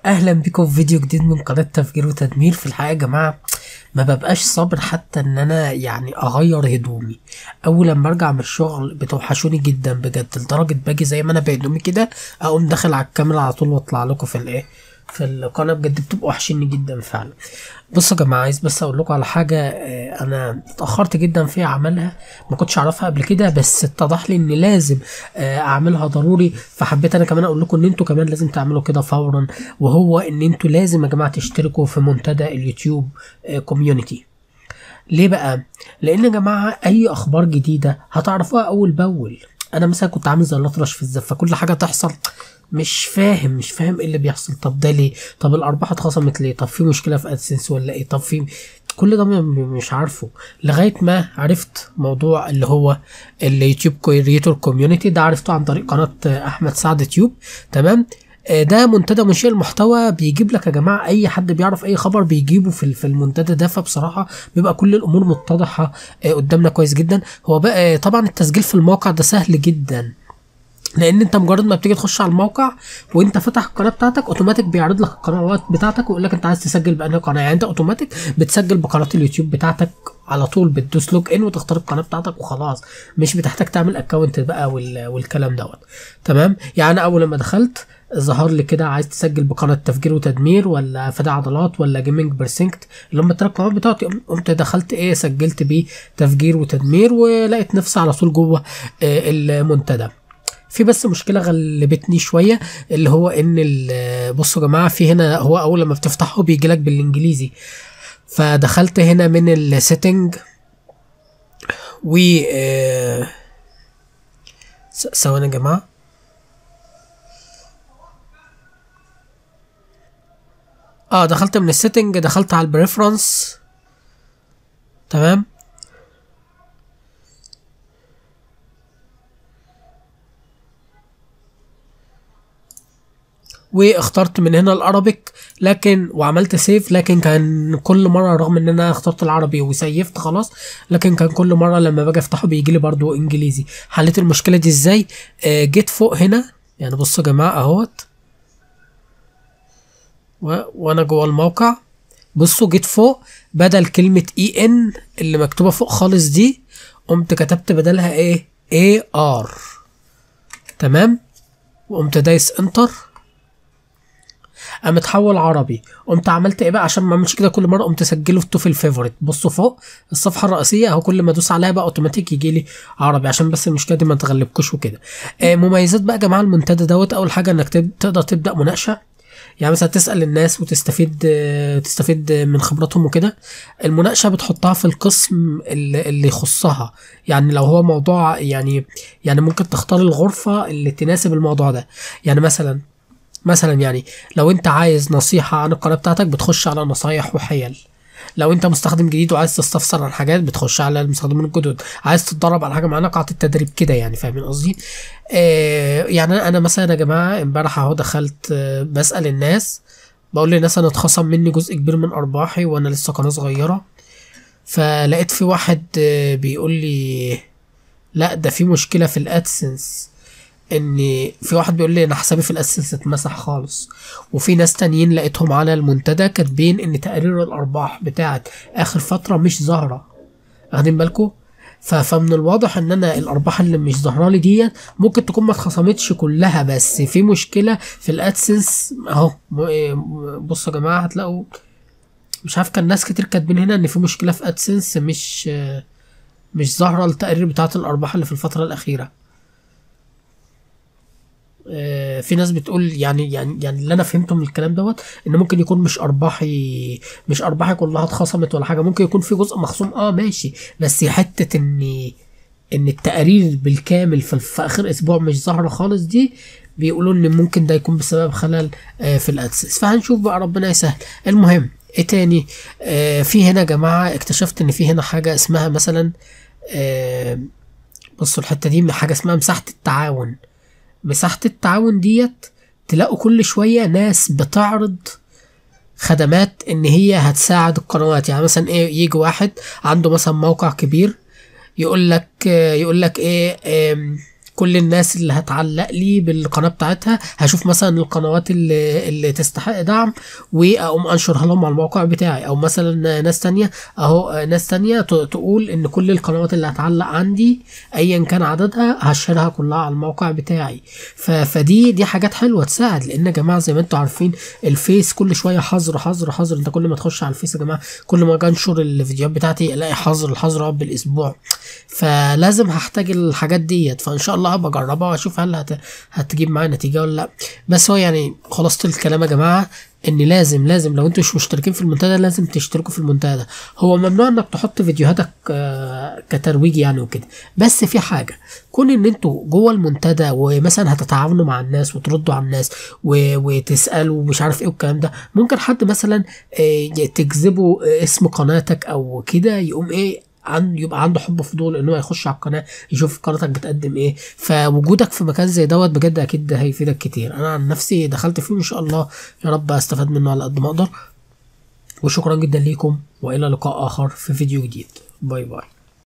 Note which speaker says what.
Speaker 1: اهلا بكم في فيديو جديد من قناه تفجير وتدمير في الحقيقه يا جماعه ما ببقاش صابر حتى ان انا يعني اغير هدومي اول لما ارجع من الشغل بتوحشوني جدا بجد لدرجه باجي زي ما انا بهدومي كده اقوم داخل على الكاميرا على طول واطلع لكم في الايه في القناه بجد بتبقوا وحشيني جدا فعلا بصوا يا جماعه عايز بس اقول لكم على حاجه آه، انا اتاخرت جدا في عملها ما كنتش اعرفها قبل كده بس اتضح لي ان لازم آه، اعملها ضروري فحبيت انا كمان اقول لكم ان انتوا كمان لازم تعملوا كده فورا وهو ان انتوا لازم يا جماعه تشتركوا في منتدى اليوتيوب كوميونتي ليه بقى؟ لان يا جماعه اي اخبار جديده هتعرفوها اول باول انا مثلا كنت عامل زي الاطرش في الزفه كل حاجه تحصل مش فاهم مش فاهم ايه اللي بيحصل طب ده ليه طب الارباح اتخصمت ليه طب في مشكله في ادسنس ولا ايه طب في كل ده م- مش عارفه لغايه ما عرفت موضوع اللي هو اليوتيوب كريتور كوميونتي ده عرفته عن طريق قناه احمد سعد تيوب تمام آه، ده منتدى منشئ المحتوى بيجيب لك يا جماعه اي حد بيعرف اي خبر بيجيبه في في المنتدى ده فبصراحه بيبقى كل الامور متضحه آه، قدامنا كويس جدا هو بقى طبعا التسجيل في الموقع ده سهل جدا لان انت مجرد ما بتيجي تخش على الموقع وانت فاتح القناه بتاعتك اوتوماتيك بيعرض لك القنوات بتاعتك ويقول لك انت عايز تسجل بانهي قناه يعني انت اوتوماتيك بتسجل بقناه اليوتيوب بتاعتك على طول بتدوس لوج ان وتختار القناه بتاعتك وخلاص مش بتحتاج تعمل اكونت بقى وال... والكلام دوت تمام يعني انا اول لما دخلت ظهر لي كده عايز تسجل بقناه تفجير وتدمير ولا فدا عضلات ولا جيمنج برسنكت اللي هم التلات قنوات بتاعتي قمت دخلت ايه سجلت بيه تفجير وتدمير ولقيت نفسي على طول جوه آه، المنتدى في بس مشكله غلبتني شويه اللي هو ان ال- بصوا يا جماعه في هنا هو اول لما بتفتحه بيجي لك بالانجليزي فدخلت هنا من السيتنج و آه، س- ثواني يا جماعه اه دخلت من السيتنج دخلت على البريفرنس تمام واخترت من هنا الارابيك لكن وعملت سيف لكن كان كل مره رغم ان انا اخترت العربي وسيفت خلاص لكن كان كل مره لما باجي افتحه بيجي لي برضو انجليزي حليت المشكله دي ازاي آه جيت فوق هنا يعني بصوا يا جماعه اهوت و... وانا جوه الموقع بصوا جيت فوق بدل كلمه اي ان اللي مكتوبه فوق خالص دي قمت كتبت بدلها ايه اي ار تمام وقمت دايس انتر قام اتحول عربي قمت عملت ايه بقى عشان ما اعملش كده كل مره قمت اسجله في الفيفوريت بصوا فوق الصفحه الرئيسيه اهو كل ما ادوس عليها بقى اوتوماتيك يجي لي عربي عشان بس المشكله دي ما تغلبكوش وكده آه مميزات بقى يا جماعه المنتدى دوت اول حاجه انك تب- تقدر تبدا مناقشه يعني مثلا تسال الناس وتستفيد آه، تستفيد من خبراتهم وكده المناقشه بتحطها في القسم اللي, اللي يخصها يعني لو هو موضوع يعني يعني ممكن تختار الغرفه اللي تناسب الموضوع ده يعني مثلا مثلا يعني لو انت عايز نصيحة عن القناة بتاعتك بتخش على نصايح وحيل لو انت مستخدم جديد وعايز تستفسر عن حاجات بتخش على المستخدمين الجدد عايز تتدرب على حاجه معينه قاعه التدريب كده يعني فاهمين قصدي آه يعني انا أنا مثلا يا جماعه امبارح اهو دخلت آه بسال الناس بقول للناس انا اتخصم مني جزء كبير من ارباحي وانا لسه قناه صغيره فلقيت في واحد آه بيقول لي لا ده في مشكله في الادسنس ان في واحد بيقول لي انا حسابي في الاسنس اتمسح خالص وفي ناس تانيين لقيتهم على المنتدى كاتبين ان تقرير الارباح بتاعت اخر فتره مش ظاهره واخدين بالكم ف- فمن الواضح ان انا الارباح اللي مش ظاهره لي دي ممكن تكون ما اتخصمتش كلها بس في مشكله في الادسنس اهو م- إيه، بصوا يا جماعه هتلاقوا مش عارف كان ناس كتير كاتبين هنا ان في مشكله في ادسنس مش مش ظاهره التقارير بتاعت الارباح اللي في الفتره الاخيره آه، في ناس بتقول يعني يعني يعني اللي انا فهمته من الكلام دوت ان ممكن يكون مش ارباحي مش ارباحي كلها اتخصمت ولا حاجه ممكن يكون في جزء مخصوم اه ماشي بس حته ان ان التقارير بالكامل في, في اخر اسبوع مش ظاهره خالص دي بيقولوا ان ممكن ده يكون بسبب خلل آه، في الادسنس فهنشوف بقى ربنا يسهل المهم ايه تاني آه في هنا يا جماعه اكتشفت ان في هنا حاجه اسمها مثلا آه بصوا الحته دي حاجه اسمها مساحه التعاون مساحة التعاون ديت تلاقوا كل شوية ناس بتعرض خدمات ان هي هتساعد القنوات يعني مثلا ايه يجي واحد عنده مثلا موقع كبير يقول لك يقول لك ايه آم، كل الناس اللي هتعلق لي بالقناه بتاعتها هشوف مثلا القنوات اللي, اللي تستحق دعم واقوم انشرها لهم على الموقع بتاعي او مثلا ناس تانية اهو ناس تانية ت- تقول ان كل القنوات اللي هتعلق عندي ايا كان عددها هشيرها كلها على الموقع بتاعي ف... فدي دي حاجات حلوه تساعد لان يا جماعه زي ما انتم عارفين الفيس كل شويه حظر حظر حظر انت كل ما تخش على الفيس يا جماعه كل ما اجي انشر الفيديوهات بتاعتي الاقي حظر الحظر يقعد بالاسبوع فلازم هحتاج الحاجات ديت فان شاء الله هبقى اجربها واشوف هل هت... هتجيب معايا نتيجه ولا لا بس هو يعني خلاصه الكلام يا جماعه ان لازم لازم لو انتوا مش مشتركين في المنتدى لازم تشتركوا في المنتدى هو ممنوع انك تحط فيديوهاتك آه، كترويج يعني وكده بس في حاجه كون ان انتوا جوه المنتدى ومثلا هتتعاونوا مع الناس وتردوا على الناس و... وتسالوا ومش عارف ايه والكلام ده ممكن حد مثلا آه، تجذبه آه، اسم قناتك او كده يقوم ايه عن يبقى عنده حب فضول ان هو يخش على القناه يشوف قناتك بتقدم ايه فوجودك في مكان زي دوت بجد اكيد ده هيفيدك كتير انا عن نفسي دخلت فيه وان شاء الله يا رب استفاد منه على قد ما اقدر وشكرا جدا ليكم والى لقاء اخر في فيديو جديد باي باي